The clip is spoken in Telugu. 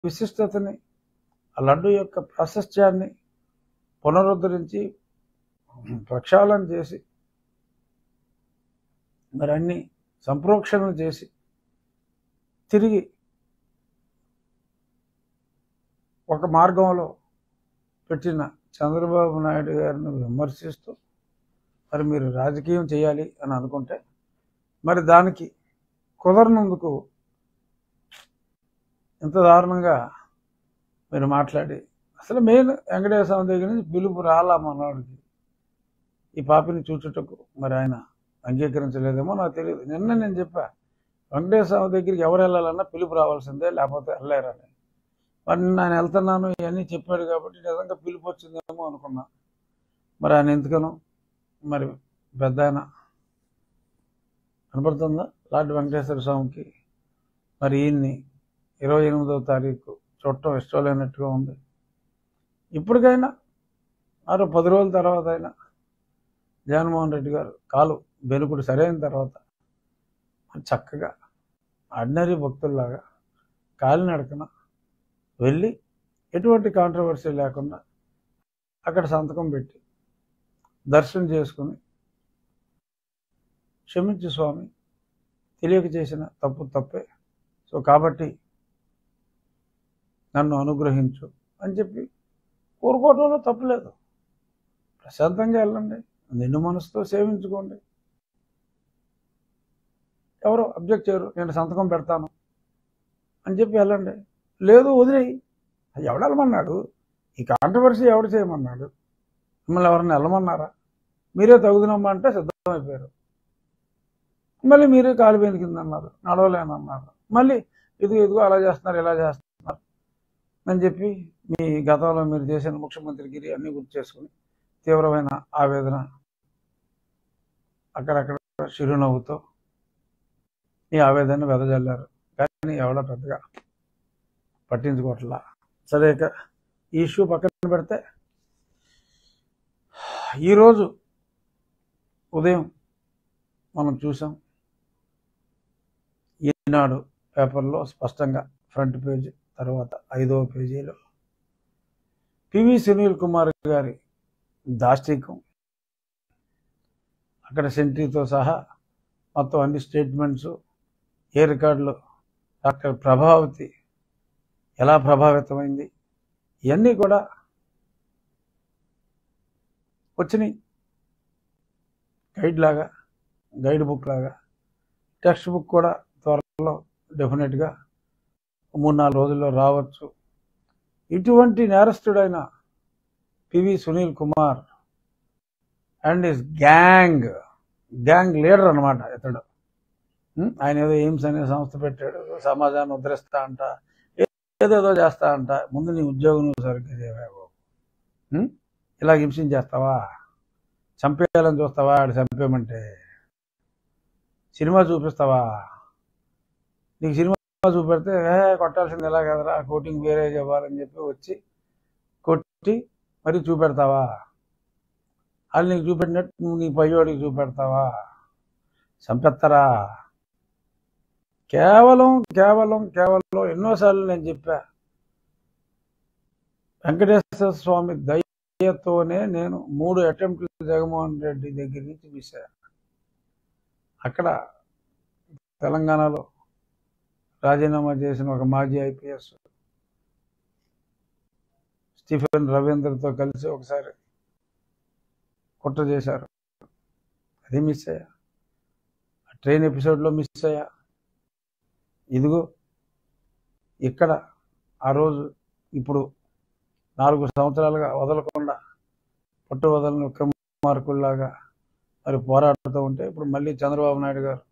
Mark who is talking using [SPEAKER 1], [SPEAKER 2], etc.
[SPEAKER 1] విశిష్టతని ఆ లడ్డు యొక్క ప్రాశస్త్యాన్ని పునరుద్ధరించి ప్రక్షాళన చేసి మరి అన్ని సంప్రోక్షణలు చేసి తిరిగి ఒక మార్గంలో పెట్టిన చంద్రబాబు నాయుడు గారిని విమర్శిస్తూ మరి మీరు రాజకీయం చేయాలి అని అనుకుంటే మరి దానికి కుదరనందుకు ఇంత దారుణంగా మీరు మాట్లాడి అసలు మెయిన్ వెంకటేశ్వర స్వామి దగ్గర నుంచి పిలుపు రాలా మనవాడికి ఈ పాపిని చూచుటకు మరి ఆయన అంగీకరించలేదేమో నాకు తెలియదు నిన్న నేను చెప్పా వెంకటేశ్వర స్వామి దగ్గరికి ఎవరు వెళ్ళాలన్నా పిలుపు రావాల్సిందే లేకపోతే వెళ్ళలేరని మరి నిన్న ఆయన వెళ్తున్నాను ఇవన్నీ చెప్పాడు కాబట్టి నిజంగా పిలుపు వచ్చిందేమో అనుకున్నా మరి ఆయన ఎందుకనో మరి పెద్ద ఆయన కనపడుతుందా లార్డ్ వెంకటేశ్వర స్వామికి మరి ఈయన్ని ఇరవై ఎనిమిదవ తారీఖు చూడటం ఇష్టం లేనట్టుగా ఉంది ఇప్పటికైనా మరో పది రోజుల తర్వాత అయినా జగన్మోహన్ రెడ్డి గారు కాలు బెనుకుడు సరైన తర్వాత మరి చక్కగా ఆర్డినరీ భక్తుల్లాగా కాలినడకన వెళ్ళి ఎటువంటి కాంట్రవర్సీ లేకుండా అక్కడ సంతకం పెట్టి దర్శనం చేసుకుని క్షమించు స్వామి తెలియక చేసిన తప్పు తప్పే సో కాబట్టి నన్ను అనుగ్రహించు అని చెప్పి కోరుకోవడంలో తప్పులేదు ప్రశాంతంగా వెళ్ళండి నిన్ను మనసుతో సేవించుకోండి ఎవరు అబ్జెక్ట్ చేయరు నేను సంతకం పెడతాను అని చెప్పి వెళ్ళండి లేదు వదిలేయి అది ఎవడు వెళ్ళమన్నాడు ఈ కాంట్రవర్సీ ఎవడు చేయమన్నాడు మిమ్మల్ని ఎవరన్నా వెళ్ళమన్నారా మీరే తగుదనమ్మా అంటే సిద్ధమైపోయారు మళ్ళీ మీరే కాలిపోయిన కింద అన్నారు నడవలేనన్నారు మళ్ళీ ఇదిగో ఇదిగో అలా చేస్తున్నారు ఇలా చేస్తున్నారు అని చెప్పి మీ గతంలో మీరు చేసిన ముఖ్యమంత్రిగిరి అన్ని గుర్తు చేసుకుని తీవ్రమైన ఆవేదన అక్కడక్కడ చిరునవ్వుతో ఈ ఆవేదన వెదజల్లారు కానీ ఎవడో పెద్దగా పట్టించుకోవట్లా సరే ఇక ఈ ఇష్యూ పక్కన పెడితే ఈరోజు ఉదయం మనం చూసాం ఈనాడు పేపర్లో స్పష్టంగా ఫ్రంట్ పేజ్ తర్వాత ఐదవ పేజీలో పివి సునీల్ కుమార్ గారి దాష్టికం అక్కడ సెంట్రీతో సహా మొత్తం అన్ని స్టేట్మెంట్స్ ఏ రికార్డులు డాక్టర్ ప్రభావతి ఎలా ప్రభావితమైంది ఇవన్నీ కూడా వచ్చినాయి గైడ్ లాగా గైడ్ బుక్ లాగా టెక్స్ట్ బుక్ కూడా త్వరలో డెఫినెట్గా మూడు నాలుగు రోజుల్లో రావచ్చు ఇటువంటి నేరస్తుడైన P V Sunil Kumar and his gang gang leader అనమాట ఇతడు ఉం? ఆయన ఏదో ఎయిమ్స్ అనే సంస్థ పెట్టాడు సమాజాన్ని ఉద్ధరిస్తా అంట ఏదేదో చేస్తా అంట ముందు నీ ఉద్యోగం నువ్వు సరిగ్గా చేయలేవు ఉం? ఇలా హింసించేస్తావా చంపేయాలని చూస్తావా ఆడు చంపేయమంటే సినిమా చూపిస్తావా నీకు సినిమా చూపెడితే ఏ కొట్టాల్సింది ఎలా కదరా కోటింగ్ వేరే ఇవ్వాలని చెప్పి వచ్చి కొట్టి మరి చూపెడతావా వాళ్ళు నీకు చూపెట్టినట్టు నువ్వు నీ పయ్యోడికి చూపెడతావా చంపెత్తరా కేవలం కేవలం కేవలం ఎన్నోసార్లు నేను చెప్పా వెంకటేశ్వర స్వామి దయతోనే నేను మూడు అటెంప్ట్లు జగన్మోహన్ రెడ్డి దగ్గర నుంచి మిస్ అయ్యా అక్కడ తెలంగాణలో రాజీనామా చేసిన ఒక మాజీ ఐపీఎస్ స్టీఫెన్ రవీంద్రతో కలిసి ఒకసారి కుట్ర చేశారు అది మిస్ అయ్యా ఆ ట్రైన్ ఎపిసోడ్లో మిస్ అయ్యా ఇదిగో ఇక్కడ ఆ రోజు ఇప్పుడు నాలుగు సంవత్సరాలుగా వదలకుండా పట్టు వదలని విక్రమార్కుల్లాగా మరి పోరాడుతూ ఉంటే ఇప్పుడు మళ్ళీ చంద్రబాబు నాయుడు గారు